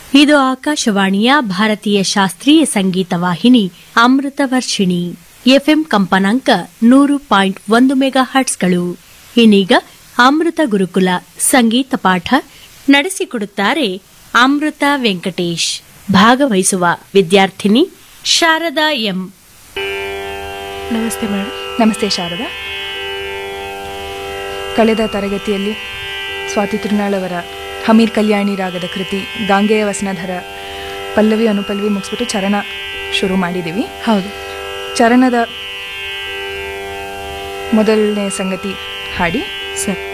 ಇದು ಆಕಾಶವಾಣಿಯ ಭಾರತೀಯ ಶಾಸ್ತ್ರೀಯ ಸಂಗೀತ ವಾಹಿನಿ ಅಮೃತ ವರ್ಷಿಣಿ ಎಫ್ಎಂ ಕಂಪನಾಂಕ ನೂರು ಪಾಯಿಂಟ್ ಒಂದು ಮೆಗಾ ಹರ್ಟ್ಸ್ಗಳು ಇನ್ನೀಗ ಅಮೃತ ಗುರುಕುಲ ಸಂಗೀತ ಪಾಠ ನಡೆಸಿಕೊಡುತ್ತಾರೆ ಅಮೃತ ವೆಂಕಟೇಶ್ ಭಾಗವಹಿಸುವ ವಿದ್ಯಾರ್ಥಿನಿ ಶಾರದಾ ಎಂ ನಮಸ್ತೆ ಮೇಡಮ್ ನಮಸ್ತೆ ಶಾರದಾ ಕಳೆದ ತರಗತಿಯಲ್ಲಿ ಸ್ವಾತಿ ತಿರುನಾಳ್ ಅವರ ಹಮೀರ್ ಕಲ್ಯಾಣಿ ರಾಗದ ಕೃತಿ ಗಾಂಗೆಯ ವಸನಧರ ಪಲ್ಲವಿ ಅನುಪಲ್ಲವಿ ಮುಗಿಸ್ಬಿಟ್ಟು ಚರಣ ಶುರು ಮಾಡಿದ್ದೀವಿ ಹೌದು ಚರಣದ ಮೊದಲನೇ ಸಂಗತಿ ಹಾಡಿ ಸರ್